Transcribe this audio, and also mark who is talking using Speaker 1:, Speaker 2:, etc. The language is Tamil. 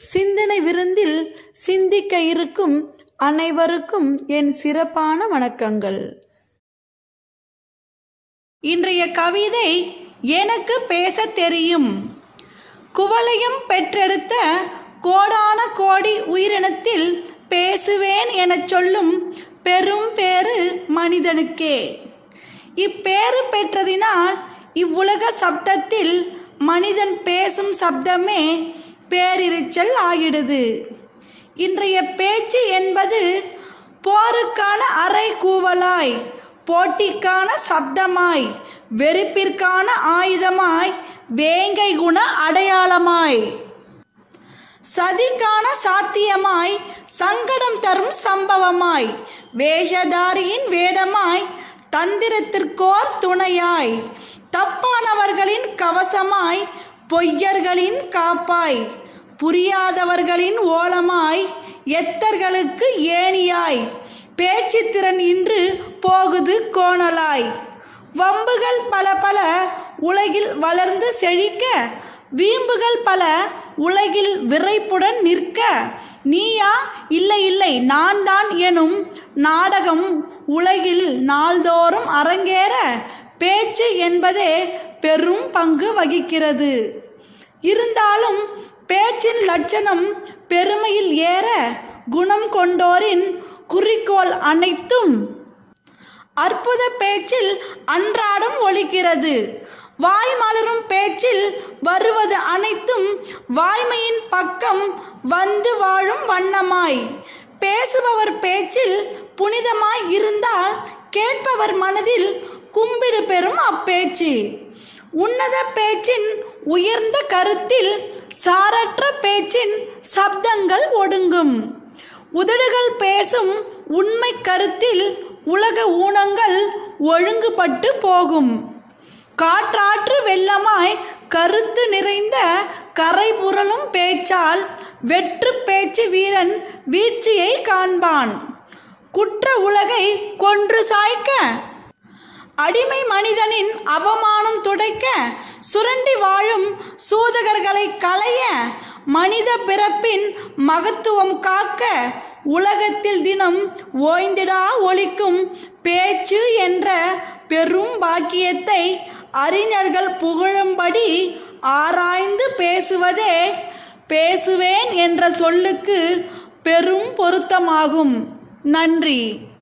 Speaker 1: சிந்தனை விருந்தில் சிந்திக்க இருக்கும் அனைவருக்கும் என் சிறப்பான வணக்கங்கள் இன்றைய கவிதை எனக்கு பேசத் தெரியும் குவளையும் பெற்றெடுத்த கோடான கோடி உயிரினத்தில் பேசுவேன் எனச் சொல்லும் பெரும் பேறு மனிதனுக்கே இப்பேறு பெற்றதினால் இவ்வுலக சப்தத்தில் மனிதன் பேசும் சப்தமே பேரிரைச்சல் ஆகிடுது இன்றைய பேச்சு என்பது போருக்கான அறை கூவலாய் போட்டிக்கான சப்தமாய் வெறுப்பிற்கான ஆயுதமாய் வேங்கை குண அடையாளமாய் சதிக்கான சாத்தியமாய் சங்கடம் தரும் சம்பவமாய் வேஷதாரியின் வேடமாய் தந்திரத்திற்கோர் துணையாய் தப்பானவர்களின் கவசமாய் பொய்யர்களின் காப்பாய் புரியாதவர்களின் ஓலமாய் எத்தர்களுக்கு ஏணியாய் பேச்சுத்திறன் இன்று போகுது கோணலாய் வம்புகள் பல பல உலகில் வளர்ந்து செழிக்க வீம்புகள் பல உலகில் விரைப்புடன் நிற்க நீயா இல்லை இல்லை நான் தான் எனும் நாடகம் உலகில் நாள்தோறும் அரங்கேற பேச்சு என்பதே பெரும் பங்கு வகிக்கிறது இருந்தாலும் பேச்சின் லட்சணம் பெருமையில் ஏற குணம் கொண்டோரின் குறிக்கோள் அனைத்தும் அற்புத பேச்சில் அன்றாடம் ஒலிக்கிறது வாய் மலரும் பேச்சில் வருவது அனைத்தும் வாய்மையின் பக்கம் வந்து வாழும் வண்ணமாய் பேசுபவர் பேச்சில் புனிதமாய் இருந்தால் கேட்பவர் மனதில் கும்பிடு பெறும் அப்பேச்சு உன்னத பேச்சின் உயர்ந்த கருத்தில் சாரற்ற பேச்சின் சப்தங்கள் ஒடுங்கும் உதடுகள் பேசும் உண்மை கருத்தில் உலக ஊனங்கள் ஒழுங்குபட்டு போகும் காற்றாற்று வெள்ளமாய் கருத்து நிறைந்த கரை புரளும் பேச்சால் வெற்று பேச்சு வீரன் வீழ்ச்சியை காண்பான் குற்ற உலகை கொன்று சாய்க்க அடிமை மனிதனின் அவமானம் துடைக்க சுரண்டி வாழும் சூதகர்களை களைய மனித பிறப்பின் மகத்துவம் காக்க உலகத்தில் தினம் ஓய்ந்திடா ஒழிக்கும் பேச்சு என்ற பெரும் பாக்கியத்தை அறிஞர்கள் புகழும்படி ஆராய்ந்து பேசுவதே பேசுவேன் என்ற சொல்லுக்கு பெரும் பொருத்தமாகும் நன்றி